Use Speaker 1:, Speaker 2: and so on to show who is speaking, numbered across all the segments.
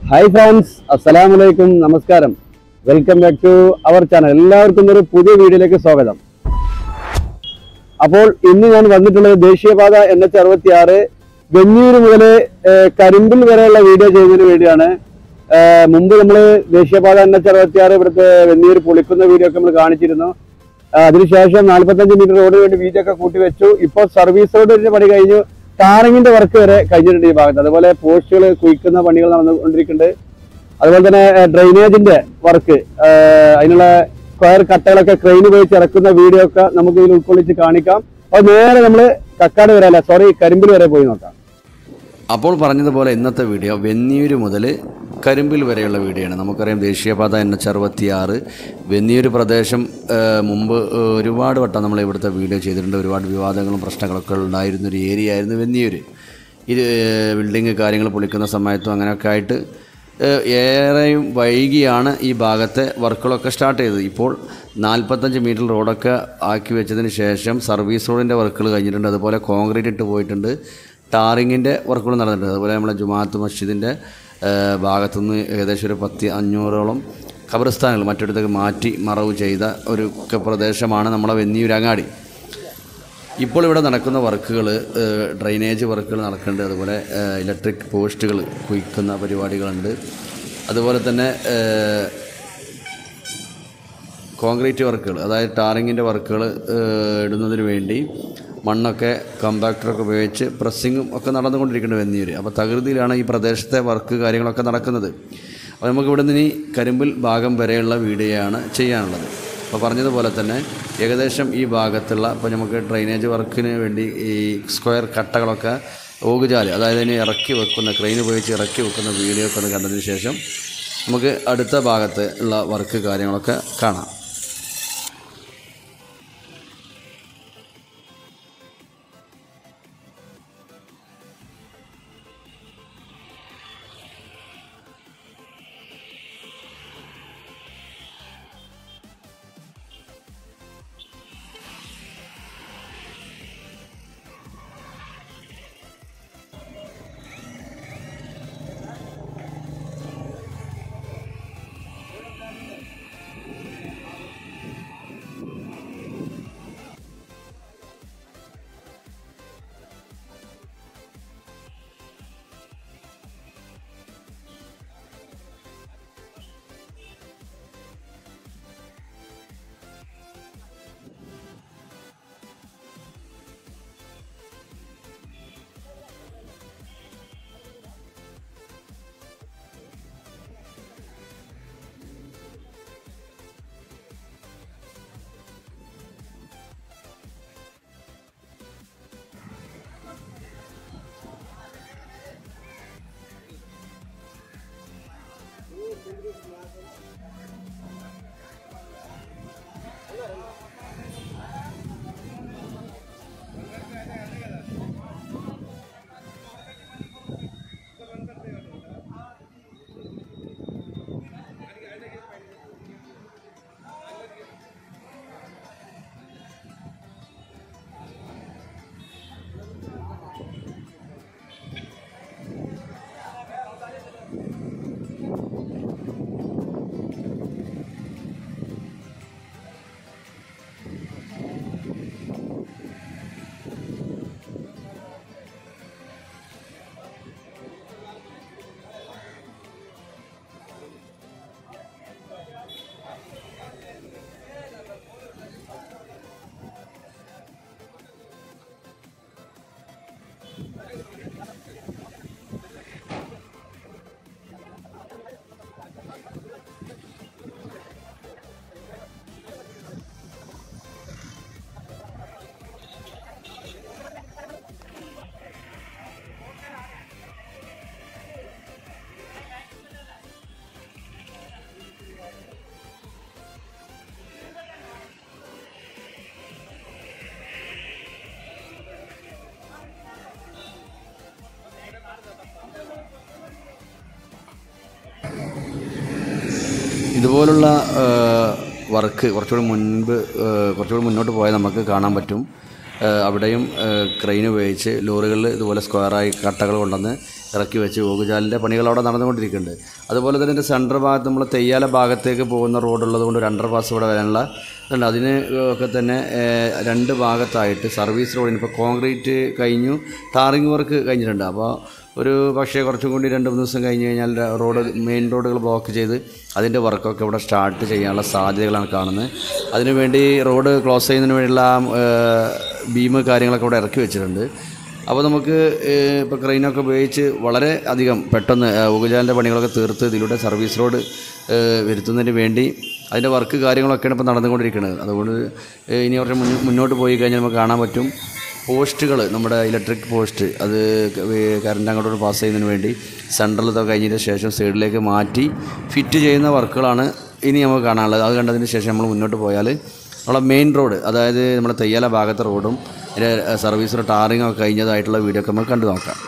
Speaker 1: hi friends അസ്സലാമു അലൈക്കും നമസ്കാരം welcome back to our channel എല്ലാവർക്കും ഒരു പുതിയ വീഡിയോയിലേക്ക് സ്വാഗതം അപ്പോൾ ഇന്ന് ഞാൻ വന്നിട്ടുള്ളത് ദേശീയപാത എൻ എച്ച് അറുപത്തി ആറ് വെഞ്ഞൂര് മുതൽ കരിമ്പിൽ വരെയുള്ള വീഡിയോ ചെയ്യുന്നതിന് വേണ്ടിയാണ് ഏഹ് മുമ്പ് നമ്മൾ ദേശീയപാത എൻ എച്ച് അറുപത്തി ആറ് ഇവിടുത്തെ വെഞ്ഞൂര് പൊളിക്കുന്ന വീഡിയോ ഒക്കെ നമ്മൾ കാണിച്ചിരുന്നു ആ, അതിനുശേഷം നാൽപ്പത്തഞ്ച് മീറ്റർ റോഡ് വേണ്ടി വീതി ഒക്കെ കൂട്ടി വെച്ചു ഇപ്പോൾ സർവീസ് റോഡിന്റെ പണി കഴിഞ്ഞു ടാറിങ്ങിന്റെ വർക്ക് വരെ കഴിഞ്ഞിട്ടുണ്ട് ഈ ഭാഗത്ത് അതുപോലെ പോസ്റ്റുകൾ കുയിക്കുന്ന പണികൾ നടന്നുകൊണ്ടിരിക്കുന്നുണ്ട് അതുപോലെ തന്നെ ഡ്രെയിനേജിന്റെ വർക്ക് അതിനുള്ള സ്ക്വയർ കട്ടകളൊക്കെ ക്രെയിൻ ഉപയോഗിച്ച് ഇറക്കുന്ന വീഡിയോ ഒക്കെ നമുക്ക് ഇതിൽ ഉൾക്കൊള്ളിച്ച് കാണിക്കാം അപ്പോൾ നേരെ നമ്മൾ കക്കാട് വരെ അല്ല സോറി കരിമ്പിൽ വരെ പോയി നോക്കാം
Speaker 2: അപ്പോൾ പറഞ്ഞതുപോലെ ഇന്നത്തെ വീഡിയോ വെന്നിയൂര് മുതൽ കരിമ്പിൽ വരെയുള്ള വീഡിയോ ആണ് നമുക്കറിയാം ദേശീയപാത എൻ എച്ച് അറുപത്തിയാറ് വെന്നിയൂര് പ്രദേശം ആ, മുമ്പ് ആ, ഒരുപാട് വട്ടം നമ്മൾ ഇവിടുത്തെ വീഡിയോ ചെയ്തിട്ടുണ്ട് ഒരുപാട് വിവാദങ്ങളും പ്രശ്നങ്ങളൊക്കെ ഉണ്ടായിരുന്ന ഒരു ഏരിയ ആയിരുന്നു വെന്നിയൂര് ഇത് ബിൽഡിങ് കാര്യങ്ങൾ പൊളിക്കുന്ന സമയത്തും അങ്ങനെയൊക്കെ ആയിട്ട് ഏഹ് ഏറെയും വൈകിയാണ് ഈ ഭാഗത്തെ വർക്കുകളൊക്കെ സ്റ്റാർട്ട് ചെയ്തത് ഇപ്പോൾ നാൽപ്പത്തഞ്ച് മീറ്റർ റോഡൊക്കെ ആക്കി വെച്ചതിന് ശേഷം സർവീസ് റോഡിൻ്റെ വർക്കുകൾ കഴിഞ്ഞിട്ടുണ്ട് അതുപോലെ കോൺക്രീറ്റ് ഇട്ട് പോയിട്ടുണ്ട് ടാറിങ്ങിൻ്റെ വർക്കുകൾ നടന്നിട്ടുണ്ട് അതുപോലെ നമ്മുടെ ജുമാഅത്ത് മസ്ജിദിൻ്റെ ഏഹ് ഭാഗത്തുനിന്ന് ഏകദേശം ഒരു പത്ത് അഞ്ഞൂറോളം ഖബർസ്ഥാനുകൾ മറ്റിടത്തേക്ക് മാറ്റി മറവ് ചെയ്ത ഒരു ക- പ്രദേശമാണ് നമ്മളെ വെന്നിയൂരങ്ങാടി ഇപ്പോൾ ഇവിടെ നടക്കുന്ന വർക്കുകൾ ഡ്രൈനേജ് വർക്കുകൾ നടക്കുന്നുണ്ട് അതുപോലെ ഇലക്ട്രിക് പോസ്റ്റുകൾ കുയിക്കുന്ന പരിപാടികളുണ്ട് അതുപോലെ തന്നെ ഏഹ്, കോൺക്രീറ്റ് വർക്കുകൾ അതായത് ടാറിങ്ങിൻ്റെ വർക്കുകൾ ഇടുന്നതിന് വേണ്ടി മണ്ണൊക്കെ കമ്പാക്ടറൊക്കെ ഉപയോഗിച്ച് പ്രസ്സിങ്ങും ഒക്കെ നടന്നുകൊണ്ടിരിക്കുന്നുണ്ട് വെന്നിയൂർ അപ്പോൾ തകൃതിയിലാണ് ഈ പ്രദേശത്തെ വർക്ക് കാര്യങ്ങളൊക്കെ നടക്കുന്നത് അപ്പോൾ നമുക്ക് ഇവിടെ നിന്ന് ഇനി കരിമ്പിൽ ഭാഗം വരെയുള്ള വീഡിയോയാണ് ചെയ്യാനുള്ളത് അപ്പോൾ പറഞ്ഞതുപോലെ തന്നെ ഏകദേശം ഈ ഭാഗത്തുള്ള ഇപ്പോൾ നമുക്ക് ഡ്രൈനേജ് വർക്കിന് വേണ്ടി ഈ സ്ക്വയർ കട്ടകളൊക്കെ ഓകുചാല് അതായത് ഇനി ഇറക്കി വെക്കുന്ന ക്രെയിൻ ഉപയോഗിച്ച് ഇറക്കി വെക്കുന്ന വീഡിയോ ഒക്കെ ഒന്ന് കണ്ടതിന് ശേഷം നമുക്ക് അടുത്ത ഭാഗത്ത് ഉള്ള വർക്ക് കാര്യങ്ങളൊക്കെ കാണാം ഇതുപോലുള്ള വർക്ക് കുറച്ചുകൂടി മുൻപ് ആ, കുറച്ചുകൂടി മുന്നോട്ട് പോയാൽ നമുക്ക് കാണാൻ പറ്റും ആ, അവിടെയും ക്രെയിൻ ഉപയോഗിച്ച് ലോറികളിൽ ഇതുപോലെ സ്ക്വയറായി കട്ടകൾ കൊണ്ടുവന്ന് ഇറക്കി വെച്ച് ഓകുചാലിൻ്റെ പണികൾ അവിടെ നടന്നുകൊണ്ടിരിക്കുന്നുണ്ട് അതുപോലെ തന്നെ ഇതിൻ്റെ സെൻറ്റർ ഭാഗത്ത് നമ്മൾ തെയ്യാല ഭാഗത്തേക്ക് പോകുന്ന റോഡുള്ളത് കൊണ്ട് ഒരു അണ്ടർ പാസ് ഇവിടെ വരാനുള്ള ഇതുണ്ട് അതിന് ഒക്കെ തന്നെ ഏഹ്, രണ്ട് ഭാഗത്തായിട്ട് സർവീസ് റോഡിന് ഇപ്പോൾ കോൺക്രീറ്റ് കഴിഞ്ഞു ടാറിങ് വർക്ക് കഴിഞ്ഞിട്ടുണ്ട് അപ്പോൾ ഒരു പക്ഷേ കുറച്ചും കൂടി രണ്ട് മൂന്ന് ദിവസം കഴിഞ്ഞ് കഴിഞ്ഞാൽ ര- റോഡ് മെയിൻ റോഡുകൾ ബ്ലോക്ക് ചെയ്ത് അതിൻ്റെ വർക്കൊക്കെ ഇവിടെ സ്റ്റാർട്ട് ചെയ്യാനുള്ള സാധ്യതകളാണ് കാണുന്നത് അതിനുവേണ്ടി റോഡ് ക്ലോസ് ചെയ്യുന്നതിന് വേണ്ടിയുള്ള ബീമ് കാര്യങ്ങളൊക്കെ ഇവിടെ ഇറക്കി വെച്ചിട്ടുണ്ട് അപ്പോൾ നമുക്ക് ഇപ്പോൾ ക്രെയിനൊക്കെ ഉപയോഗിച്ച് വളരെ അധികം പെട്ടെന്ന് ഉഗജാലിൻ്റെ പണികളൊക്കെ തീർത്ത് ഇതിലൂടെ സർവീസ് റോഡ് ഏഹ്, വരുത്തുന്നതിന് വേണ്ടി അതിൻ്റെ വർക്ക് കാര്യങ്ങളൊക്കെയാണ് ഇപ്പോൾ നടന്നുകൊണ്ടിരിക്കുന്നത് അതുകൊണ്ട് ഏഹ്, ഇനി കുറച്ച് മുന്നോ- മുന്നോട്ട് പോയി കഴിഞ്ഞാൽ നമുക്ക് കാണാൻ പറ്റും പോസ്റ്റുകൾ നമ്മുടെ ഇലക്ട്രിക് പോസ്റ്റ് അത് കറണ്ട് അങ്ങോട്ട് പാസ് ചെയ്യുന്നതിന് വേണ്ടി സെൻട്രൽ ഇതൊക്കെ കഴിഞ്ഞതിന് ശേഷം സൈഡിലേക്ക് മാറ്റി ഫിറ്റ് ചെയ്യുന്ന വർക്കുകളാണ് ഇനി നമുക്ക് കാണാനുള്ളത് അത് കണ്ടതിന് ശേഷം നമ്മൾ മുന്നോട്ട് പോയാൽ നമ്മളെ മെയിൻ റോഡ് അതായത് നമ്മുടെ തെയ്യാല ഭാഗത്തെ റോഡും അതിൻ്റെ സർവീസ് ടാറിങ് ഒക്കെ കഴിഞ്ഞതായിട്ടുള്ള വീഡിയോ ഒക്കെ നമുക്ക് കണ്ടു നോക്കാം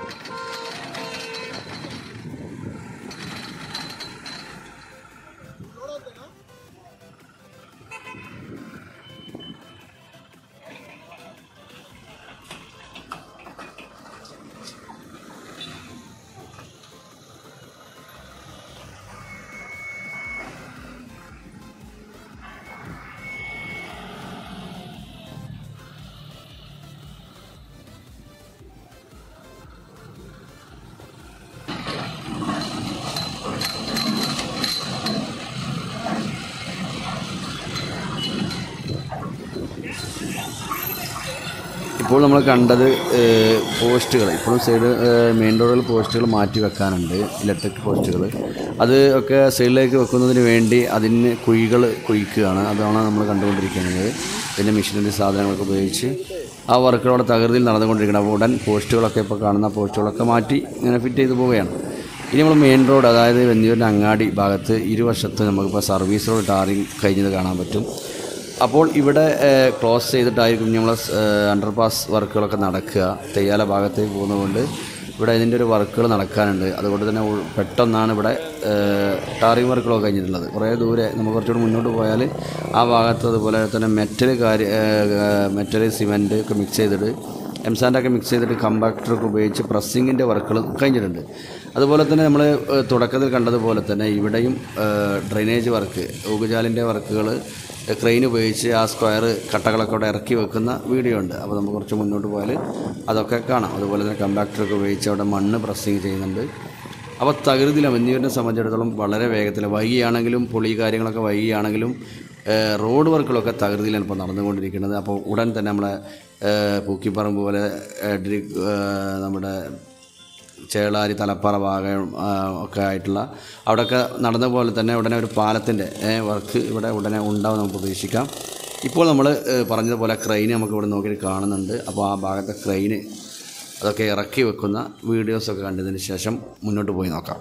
Speaker 2: ഇപ്പോൾ നമ്മൾ കണ്ടത് ഏഹ്, പോസ്റ്റുകൾ ഇപ്പോഴും സൈഡ് ഏഹ്, മെയിൻ റോഡിൽ പോസ്റ്റുകൾ മാറ്റി വെക്കാനുണ്ട് ഇലക്ട്രിക് പോസ്റ്റുകൾ അത് ഒക്കെ സൈഡിലേക്ക് വെക്കുന്നതിന് വേണ്ടി അതിന് കുഴികൾ കുഴിക്കുകയാണ് അതാണ് നമ്മൾ കണ്ടുകൊണ്ടിരിക്കുന്നത് ഇതിൻ്റെ മെഷീനറി സാധനങ്ങളൊക്കെ ഉപയോഗിച്ച് ആ വർക്കുകളോടെ തകൃതിയിൽ നടന്നുകൊണ്ടിരിക്കണം അപ്പോൾ ഉടൻ പോസ്റ്റുകളൊക്കെ ഇപ്പോൾ കാണുന്ന പോസ്റ്റുകളൊക്കെ മാറ്റി ഇങ്ങനെ ഫിറ്റ് ചെയ്ത് പോവുകയാണ് ഇനി നമ്മൾ മെയിൻ റോഡ് അതായത് വെന്നിയൂരിൻ്റെ അങ്ങാടി ഭാഗത്ത് ഇരുവശത്ത് നമുക്കിപ്പോൾ സർവീസ് റോഡ് ടാറിങ് കഴിഞ്ഞത് കാണാൻ പറ്റും അപ്പോൾ ഇവിടെ ഏഹ്, ക്ലോസ് ചെയ്തിട്ടായിരിക്കും നമ്മൾ അണ്ടർപാസ് വർക്കുകളൊക്കെ നടക്കുക തെയ്യാല ഭാഗത്തേക്ക് പോകുന്നതുകൊണ്ട് ഇവിടെ ഇതിൻ്റെ ഒരു വർക്കുകൾ നടക്കാനുണ്ട് അതുകൊണ്ട് തന്നെ ഉൾ- പെട്ടെന്നാണ് ഇവിടെ ഏഹ്, ടാറിങ് വർക്കുകളൊക്കെ കഴിഞ്ഞിട്ടുള്ളത് കുറേ ദൂരെ നമുക്ക് കുറച്ചുകൂടി മുന്നോട്ട് പോയാൽ ആ ഭാഗത്ത് അതുപോലെ തന്നെ മെറ്റൽ കാര്യ മെറ്റൽ സിമെൻറ്റ് ഒക്കെ മിക്സ് ചെയ്തിട്ട് എംസാൻഡൊക്കെ മിക്സ് ചെയ്തിട്ട് കമ്പാക്ടറൊക്കെ ഉപയോഗിച്ച് പ്രസ്സിങ്ങിൻ്റെ വർക്കുകൾ കഴിഞ്ഞിട്ടുണ്ട് അതുപോലെ തന്നെ നമ്മൾ തുടക്കത്തിൽ കണ്ടതുപോലെ തന്നെ ഇവിടെയും ഡ്രെയിനേജ് വർക്ക് ഊകുജാലിൻ്റെ വർക്കുകൾ ക്രെയിൻ ഉപയോഗിച്ച് ആ സ്ക്വയർ കട്ടകളൊക്കെ അവിടെ ഇറക്കി വെക്കുന്ന വീഡിയോ ഉണ്ട് അപ്പോൾ നമുക്ക് കുറച്ച് മുന്നോട്ട് പോയാൽ അതൊക്കെ കാണാം അതുപോലെ തന്നെ കമ്പാക്ടറൊക്കെ ഉപയോഗിച്ച് അവിടെ മണ്ണ് പ്രസ്സിങ് ചെയ്യുന്നുണ്ട് അപ്പോൾ തകൃതിയിലും വെന്നിയൂരിനെ സംബന്ധിച്ചിടത്തോളം വളരെ വേഗത്തിൽ വൈകിയാണെങ്കിലും പൊളി കാര്യങ്ങളൊക്കെ വൈകിയാണെങ്കിലും ഏഹ്, റോഡ് വർക്കുകളൊക്കെ തകൃതിയിലാണ് ഇപ്പോൾ നടന്നുകൊണ്ടിരിക്കുന്നത് അപ്പോൾ ഉടൻ തന്നെ നമ്മളെ ഏഹ്, പൂക്കിപ്പറമ്പ് പോലെ ഏഹ്, ഡ്രി- ഏഹ്, നമ്മുടെ ചേളാരി തലപ്പാറ ഭാഗം ആ, ഒക്കെ ആയിട്ടുള്ള അവിടെയൊക്കെ നടന്ന പോലെ തന്നെ ഉടനെ ഒരു പാലത്തിൻ്റെ വർക്ക് ഇവിടെ ഉടനെ ഉണ്ടാവും നമുക്ക് പ്രതീക്ഷിക്കാം ഇപ്പോൾ നമ്മൾ പറഞ്ഞതുപോലെ ക്രെയിൻ നമുക്ക് ഇവിടെ നോക്കി കാണുന്നുണ്ട് അപ്പോൾ ആ ഭാഗത്തെ ക്രെയിന് അതൊക്കെ ഇറക്കി വെക്കുന്ന വീഡിയോസൊക്കെ കണ്ടതിന് ശേഷം മുന്നോട്ട് പോയി നോക്കാം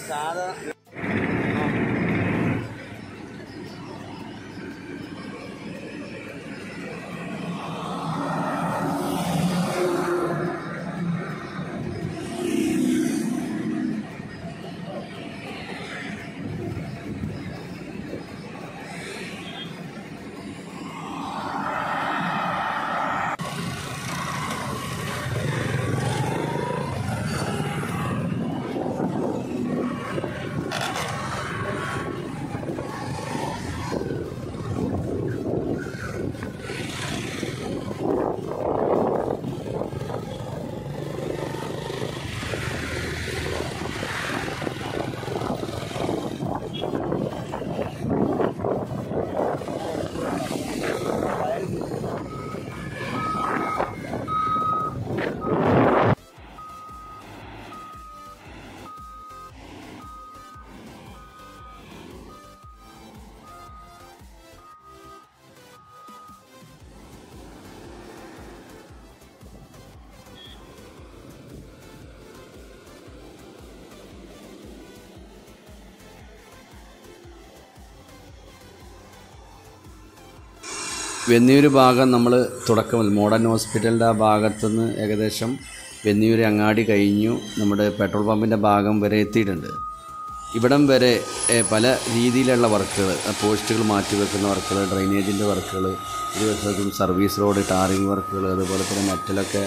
Speaker 2: വെന്നിയൂർ ഭാഗം നമ്മൾ തുടക്കം മോഡേൺ ഹോസ്പിറ്റലിൻ്റെ ആ ഭാഗത്തുനിന്ന് ഏകദേശം വെന്നിയൂർ അങ്ങാടി കഴിഞ്ഞു നമ്മുടെ പെട്രോൾ പമ്പിൻ്റെ ഭാഗം വരെ എത്തിയിട്ടുണ്ട് ഇവിടം വരെ ഏഹ്, പല രീതിയിലുള്ള വർക്കുകൾ പോസ്റ്റുകൾ മാറ്റി വെക്കുന്ന വർക്കുകൾ ഡ്രൈനേജിൻ്റെ വർക്കുകൾ ഇരുവശത്തും സർവീസ് റോഡ് ടാറിങ് വർക്കുകൾ അതുപോലെ തന്നെ മെറ്റലൊക്കെ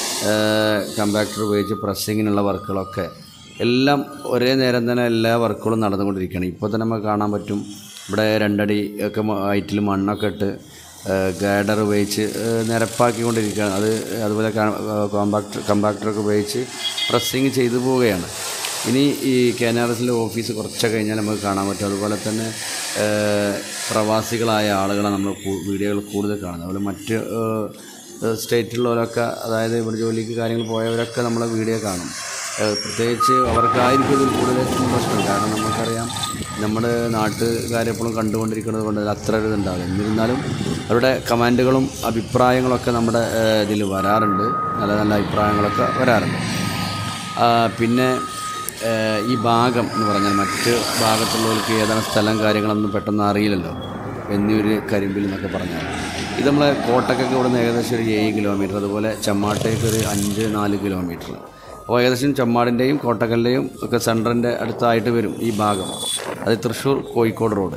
Speaker 2: കമ്പാക്ടർ ഉപയോഗിച്ച് പ്രസ്സിങ്ങിനുള്ള വർക്കുകളൊക്കെ എല്ലാം ഒരേ നേരം തന്നെ എല്ലാ വർക്കുകളും നടന്നുകൊണ്ടിരിക്കുകയാണ് ഇപ്പോൾ തന്നെ നമുക്ക് കാണാൻ പറ്റും ഇവിടെ രണ്ടടി ഒക്കെ ഹൈറ്റിൽ മണ്ണൊക്കെ ഇട്ട് ഗാഡർ ഉപയോഗിച്ച് ഏഹ്, നിരപ്പാക്കിക്കൊണ്ടിരിക്കുകയാണ് അത് അതുപോലെ കോമ്പാക്ടർ കമ്പാക്ടറൊക്കെ ഉപയോഗിച്ച് പ്രസ്സിങ് ചെയ്തു പോവുകയാണ് ഇനി ഈ കെ എൻ ആർ എസിൻ്റെ ഓഫീസ് കുറച്ച് കഴിഞ്ഞാൽ നമുക്ക് കാണാൻ പറ്റും അതുപോലെ തന്നെ ഏഹ്, പ്രവാസികളായ ആളുകളെ നമ്മൾ കൂ- വീഡിയോകൾ കൂടുതൽ കാണുന്നത് അതുപോലെ മറ്റ് ഏഹ്, സ്റ്റേറ്റിലുള്ളവരൊക്കെ അതായത് ഇവിടെ ജോലിക്ക് കാര്യങ്ങൾ പോയവരൊക്കെ നമ്മളെ വീഡിയോ കാണും ഏഹ്, പ്രത്യേകിച്ച് അവർക്കായിരിക്കും ഇതിൽ കൂടുതൽ പ്രശ്നം കാരണം നമുക്കറിയാം നമ്മുടെ നാട്ടുകാരെപ്പോഴും കണ്ടുകൊണ്ടിരിക്കുന്നത് കൊണ്ട് അതിൽ അത്ര ഒരു ഇതുണ്ടാവില്ല എന്നിരുന്നാലും അവരുടെ കമൻറ്റുകളും അഭിപ്രായങ്ങളൊക്കെ നമ്മുടെ ഏഹ്, ഇതിൽ വരാറുണ്ട് നല്ല നല്ല അഭിപ്രായങ്ങളൊക്കെ വരാറുണ്ട് ആ, പിന്നെ ഏഹ്, ഈ ഭാഗം എന്ന് പറഞ്ഞാൽ മറ്റ് ഭാഗത്തുള്ളവർക്ക് ഏതാണ് സ്ഥലം കാര്യങ്ങളൊന്നും പെട്ടെന്ന് അറിയില്ലല്ലോ വെന്നിയൂര് കരിമ്പിൽ എന്നൊക്കെ പറഞ്ഞാൽ ഇത് നമ്മളെ കോട്ടക്കൊക്കെ ഇവിടുന്ന് ഏകദേശം ഒരു ഏഴ് കിലോമീറ്റർ അതുപോലെ ചമ്മാട്ടേക്ക് ഒരു അഞ്ച് നാല് കിലോമീറ്റർ അപ്പോൾ ഏകദേശം ചമ്മാടിൻ്റെയും കോട്ടക്കലിൻ്റെയും ഒക്കെ സെൻറ്ററിൻ്റെ അടുത്തായിട്ട് വരും ഈ ഭാഗം അത് തൃശ്ശൂർ കോഴിക്കോട് റോഡ്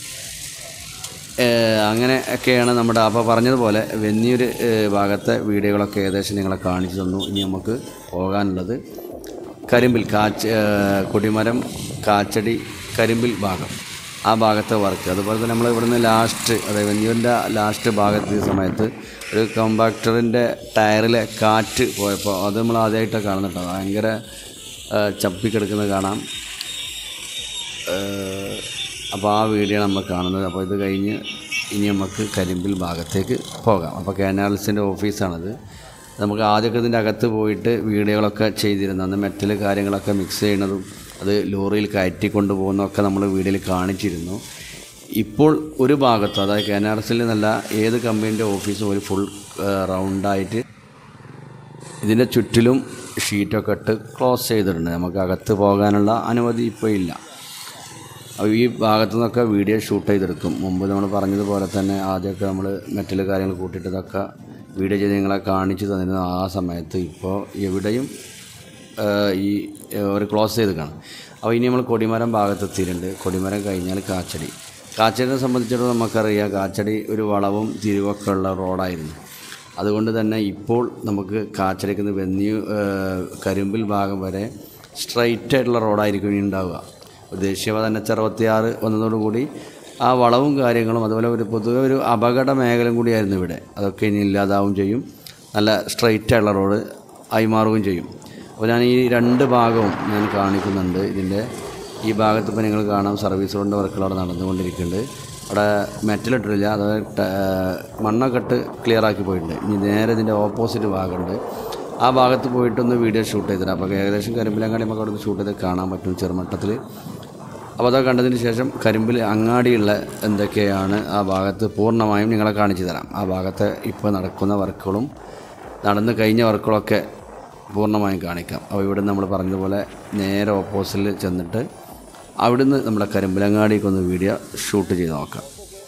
Speaker 2: ഏഹ് അങ്ങനെ ഒക്കെയാണ് നമ്മുടെ അപ്പോൾ പറഞ്ഞതുപോലെ വെന്നിയൊരു ഭാഗത്തെ വീഡിയോകളൊക്കെ ഏകദേശം നിങ്ങളെ കാണിച്ചു തന്നു ഇനി നമുക്ക് പോകാനുള്ളത് കരിമ്പിൽ കാച്ച് ഏഹ് കൊടിമരം കാച്ചടി കരിമ്പിൽ ഭാഗം ആ ഭാഗത്തെ വർക്ക് അതുപോലെ തന്നെ നമ്മൾ ഇവിടുന്ന് ലാസ്റ്റ് അതായത് വെന്നിയൂരിൻ്റെ ലാസ്റ്റ് ഭാഗത്ത് ഈ സമയത്ത് ഒരു കോമ്പാക്ടറിൻ്റെ ടയറിലെ കാറ്റ് പോയപ്പോൾ അത് നമ്മൾ ആദ്യമായിട്ടാണ് കാണുന്നുണ്ട് ഭയങ്കര ഏഹ് ചപ്പിക്കെടുക്കുന്നത് കാണാം അപ്പോൾ ആ വീഡിയോ നമ്മൾ കാണുന്നത് അപ്പോൾ ഇത് കഴിഞ്ഞ് ഇനി നമുക്ക് കരിമ്പിൽ ഭാഗത്തേക്ക് പോകാം അപ്പോൾ കാനാൽസിൻ്റെ ഓഫീസാണത് നമുക്ക് ആദ്യമൊക്കെ ഇതിൻ്റെ അകത്ത് പോയിട്ട് വീഡിയോകളൊക്കെ ചെയ്തിരുന്നു അന്ന് മെറ്റൽ കാര്യങ്ങളൊക്കെ മിക്സ് ചെയ്യുന്നതും അത് ലോറിയിൽ കയറ്റി കൊണ്ടുപോകുന്നതൊക്കെ നമ്മൾ വീഡിയോയിൽ കാണിച്ചിരുന്നു ഇപ്പോൾ ഒരു ഭാഗത്ത് അതായത് കെ എൻ ആർ എസിൽ നിന്നല്ല ഏത് കമ്പനീൻ്റെ ഓഫീസും ഒരു ഫുൾ റൗണ്ടായിട്ട് ഇതിൻ്റെ ചുറ്റിലും ഷീറ്റൊക്കെ ഇട്ട് ക്ലോസ് ചെയ്തിട്ടുണ്ട് നമുക്ക് അകത്ത് പോകാനുള്ള അനുമതി ഇപ്പോൾ ഇല്ല അപ്പോൾ ഈ ഭാഗത്തു നിന്നൊക്കെ വീഡിയോ ഷൂട്ട് ചെയ്തെടുക്കും മുമ്പ് നമ്മൾ പറഞ്ഞതുപോലെ തന്നെ ആദ്യമൊക്കെ നമ്മൾ മെറ്റൽ കാര്യങ്ങൾ കൂട്ടിയിട്ട് ഇതൊക്കെ വീഡിയോ ചെയ്ത് നിങ്ങളെ കാണിച്ചു തന്നിരുന്ന ആ സമയത്ത് ഇപ്പോൾ എവിടെയും ആ, ഈ ആ, ഒരു ക്ലോസ് ചെയ്ത് കാണും അപ്പോൾ ഇനി നമ്മൾ കൊടിമരം ഭാഗത്തെത്തിയിട്ടുണ്ട് കൊടിമരം കഴിഞ്ഞാൽ കാച്ചടി കാച്ചടിനെ സംബന്ധിച്ചിടത്തോളം നമുക്കറിയാം കാച്ചടി ഒരു വളവും തിരിവൊക്കെ ഉള്ള റോഡായിരുന്നു അതുകൊണ്ട് തന്നെ ഇപ്പോൾ നമുക്ക് കാച്ചടിക്കുന്ന വെന്നിയു ആ, കരിമ്പിൽ ഭാഗം വരെ സ്ട്രൈറ്റ് ആയിട്ടുള്ള റോഡായിരിക്കും ഇനി ഉണ്ടാവുക ഒരു ദേശീയപാത എൻ എച്ച് അറുപത്തിയാറ് വന്നതോടുകൂടി ആ വളവും കാര്യങ്ങളും അതുപോലെ ഒരു പൊതുവെ ഒരു അപകട മേഖലയും കൂടിയായിരുന്നു ഇവിടെ അതൊക്കെ ഇനി ഇല്ലാതാവും ചെയ്യും നല്ല സ്ട്രൈറ്റ് ആയിട്ടുള്ള റോഡ് ആയി മാറുകയും ചെയ്യും അപ്പോൾ ഞാൻ ഈ രണ്ട് ഭാഗവും ഞാൻ കാണിക്കുന്നുണ്ട് ഇതിൻ്റെ ഈ ഭാഗത്ത് ഇപ്പോൾ നിങ്ങൾ കാണാം സർവീസ് റോഡിൻ്റെ വർക്കുകൾ അവിടെ നടന്നുകൊണ്ടിരിക്കുന്നുണ്ട് അവിടെ മെറ്റലിട്ടിട്ടില്ല അതായത് ട- മണ്ണൊക്കെ ഇട്ട് ക്ലിയർ ആക്കി പോയിട്ടുണ്ട് ഇനി നേരെ ഇതിൻ്റെ ഓപ്പോസിറ്റ് ഭാഗമുണ്ട് ആ ഭാഗത്ത് പോയിട്ടൊന്ന് വീഡിയോ ഷൂട്ട് ചെയ്തിട്ട് അപ്പോൾ ഏകദേശം കരിമ്പിലങ്ങാടി നമുക്ക് അവിടെ നിന്ന് ഷൂട്ട് ചെയ്ത് കാണാൻ പറ്റും ചെറുമട്ടത്തിൽ അപ്പോൾ അതൊക്കെ കണ്ടതിന് ശേഷം കരിമ്പിൽ അങ്ങാടിയുള്ള എന്തൊക്കെയാണ് ആ ഭാഗത്ത് പൂർണ്ണമായും നിങ്ങളെ കാണിച്ചു തരാം ആ ഭാഗത്ത് ഇപ്പോൾ നടക്കുന്ന വർക്കുകളും നടന്നു കഴിഞ്ഞ വർക്കുകളൊക്കെ പൂർണ്ണമായും കാണിക്കാം അപ്പോൾ ഇവിടെ നമ്മൾ പറഞ്ഞതുപോലെ നേരെ ഓപ്പോസിറ്റിൽ ചെന്നിട്ട് അവിടുന്ന് നമ്മുടെ കരിമ്പലങ്ങാടിക്കൊന്ന് വീഡിയോ ഷൂട്ട് ചെയ്ത് നോക്കാം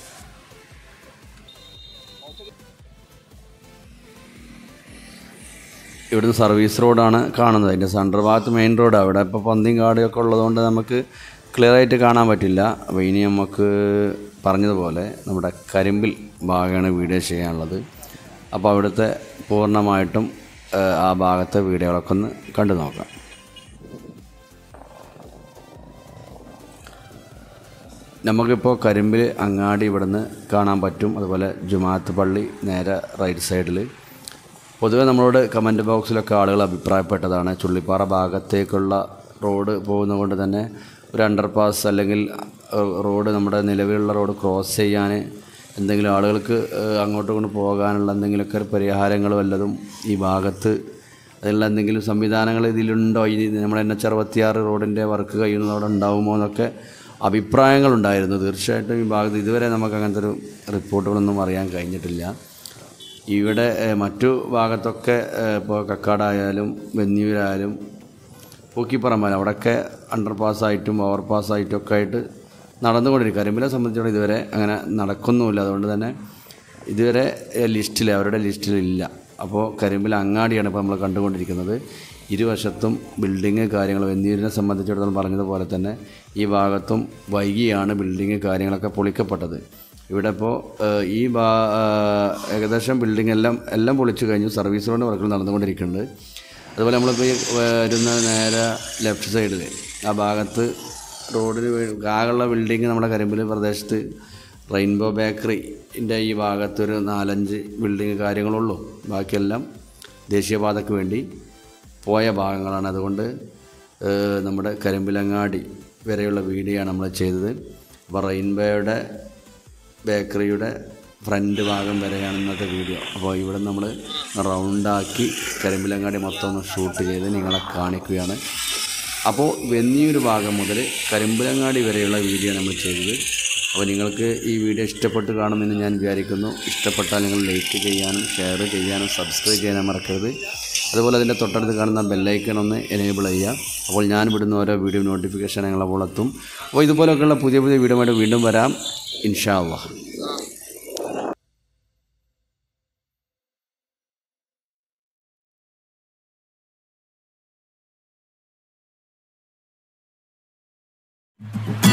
Speaker 2: ഇവിടുന്ന് സർവീസ് റോഡാണ് കാണുന്നത് അതിൻ്റെ സെൻട്രൽ ഭാഗത്ത് മെയിൻ റോഡ് അവിടെ ഇപ്പോൾ പന്തിയും കാടുമൊക്കെ ഉള്ളതുകൊണ്ട് നമുക്ക് ക്ലിയർ ആയിട്ട് കാണാൻ പറ്റില്ല അപ്പോൾ ഇനി നമുക്ക് പറഞ്ഞതുപോലെ നമ്മുടെ കരിമ്പിൽ ഭാഗമാണ് വീഡിയോ ചെയ്യാനുള്ളത് അപ്പോൾ അവിടുത്തെ പൂർണ്ണമായിട്ടും ഏഹ്, ആ ഭാഗത്തെ വീഡിയോകളൊക്കെ ഒന്ന് കണ്ടു നോക്കാം നമുക്കിപ്പോൾ കരിമ്പിൽ അങ്ങാടി ഇവിടുന്ന് കാണാൻ പറ്റും അതുപോലെ ജുമാഅത്ത് പള്ളി നേരെ റൈറ്റ് സൈഡിൽ പൊതുവെ നമ്മളോട് കമൻറ്റ് ബോക്സിലൊക്കെ ആളുകൾ അഭിപ്രായപ്പെട്ടതാണ് ചുള്ളിപ്പാറ ഭാഗത്തേക്കുള്ള റോഡ് പോകുന്നതുകൊണ്ട് തന്നെ ഒരു അണ്ടർ പാസ് അല്ലെങ്കിൽ ഏഹ്, റോഡ് നമ്മുടെ നിലവിലുള്ള റോഡ് ക്രോസ് ചെയ്യാൻ എന്തെങ്കിലും ആളുകൾക്ക് ഏഹ്, അങ്ങോട്ടും ഇങ്ങോട്ടും പോകാനുള്ള എന്തെങ്കിലുമൊക്കെ ഒരു പരിഹാരങ്ങൾ വല്ലതും ഈ ഭാഗത്ത് അതിലുള്ള എന്തെങ്കിലും സംവിധാനങ്ങൾ ഇതിലുണ്ടോ ഇനി നമ്മുടെ എൻ എച്ച് അറുപത്തിയാറ് റോഡിൻ്റെ വർക്ക് കഴിയുന്നതോടെ ഉണ്ടാവുമോ എന്നൊക്കെ അഭിപ്രായങ്ങളുണ്ടായിരുന്നു തീർച്ചയായിട്ടും ഈ ഭാഗത്ത് ഇതുവരെ നമുക്ക് അങ്ങനത്തെ ഒരു റിപ്പോർട്ടുകളൊന്നും അറിയാൻ കഴിഞ്ഞിട്ടില്ല ഇവിടെ ഏഹ്, മറ്റു ഭാഗത്തൊക്കെ ഏഹ്, ഇപ്പോൾ കക്കാടായാലും വെന്നിയൂരായാലും പൂക്കിപ്പറമ്പായാലും അവിടെയൊക്കെ അണ്ടർ പാസ്സായിട്ടും ഓവർ പാസ്സായിട്ടും ഒക്കെ ആയിട്ട് നടന്നുകൊണ്ടിരിക്കും കരിമ്പിലെ സംബന്ധിച്ചിടത്തോളം ഇതുവരെ അങ്ങനെ നടക്കുന്നുമില്ല അതുകൊണ്ട് തന്നെ ഇതുവരെ ഏഹ്, ലിസ്റ്റിൽ അവരുടെ ലിസ്റ്റിലില്ല അപ്പോൾ കരിമ്പിൽ അങ്ങാടിയാണ് ഇപ്പോൾ നമ്മൾ കണ്ടുകൊണ്ടിരിക്കുന്നത് ഇരുവശത്തും ബിൽഡിങ് കാര്യങ്ങൾ വെന്നിയൂരിനെ സംബന്ധിച്ചിടത്തോളം പറഞ്ഞതുപോലെ തന്നെ ഈ ഭാഗത്തും വൈകിയാണ് ബിൽഡിങ് കാര്യങ്ങളൊക്കെ പൊളിക്കപ്പെട്ടത് ഇവിടെ ഇപ്പോൾ ഈ ഭാ ഏഹ്, ഏകദേശം ബിൽഡിംഗ് എല്ലാം എല്ലാം പൊളിച്ചു കഴിഞ്ഞു സർവീസ് റോഡ് വർക്കുകൾ നടന്നുകൊണ്ടിരിക്കുന്നുണ്ട് അതുപോലെ നമ്മളിപ്പോൾ ഈ വരുന്ന നേരെ ലെഫ്റ്റ് സൈഡിൽ ആ ഭാഗത്ത് റോഡിന് വേ- ആകെയുള്ള ബിൽഡിങ് നമ്മുടെ കരിമ്പിൽ പ്രദേശത്ത് റെയിൻബോ ബേക്കറിൻ്റെ ഈ ഭാഗത്തൊരു നാലഞ്ച് ബിൽഡിങ് കാര്യങ്ങളുള്ളൂ ബാക്കിയെല്ലാം ദേശീയപാതയ്ക്ക് വേണ്ടി പോയ ഭാഗങ്ങളാണ് അതുകൊണ്ട് ഏഹ്, നമ്മുടെ കരിമ്പിലങ്ങാടി വരെയുള്ള വീഡിയോ ആണ് നമ്മൾ ചെയ്തത് അപ്പോൾ റെയിൻബോയുടെ ബേക്കറിയുടെ ഫ്രണ്ട് ഭാഗം വരെയാണ് ഇന്നത്തെ വീഡിയോ അപ്പോൾ ഇവിടെ നമ്മൾ റൗണ്ടാക്കി കരിമ്പിലങ്ങാടി മൊത്തം ഒന്ന് ഷൂട്ട് ചെയ്ത് നിങ്ങളെ കാണിക്കുകയാണ് അപ്പോൾ വെന്നിയൊരു ഭാഗം മുതൽ കരിമ്പിലങ്ങാടി വരെയുള്ള വീഡിയോ നമ്മൾ ചെയ്തത് അപ്പോൾ നിങ്ങൾക്ക് ഈ വീഡിയോ ഇഷ്ടപ്പെട്ട് കാണുമെന്ന് ഞാൻ വിചാരിക്കുന്നു ഇഷ്ടപ്പെട്ടാൽ നിങ്ങൾ ലൈക്ക് ചെയ്യാനും ഷെയർ ചെയ്യാനും സബ്സ്ക്രൈബ് ചെയ്യാനും മറക്കരുത് അതുപോലെ അതിൻ്റെ തൊട്ടടുത്ത് കാണുന്ന ബെല്ലൈക്കൺ ഒന്ന് എനേബിൾ ചെയ്യുക അപ്പോൾ ഞാൻ വിടുന്ന ഓരോ വീഡിയോ നോട്ടിഫിക്കേഷൻ ഞങ്ങൾ അപ്പോൾ എത്തും അപ്പോൾ ഇതുപോലെയൊക്കെയുള്ള പുതിയ പുതിയ വീഡിയോ ആയിട്ട് വീണ്ടും വരാം ഇൻഷാ അള്ളാഹ്
Speaker 3: Thank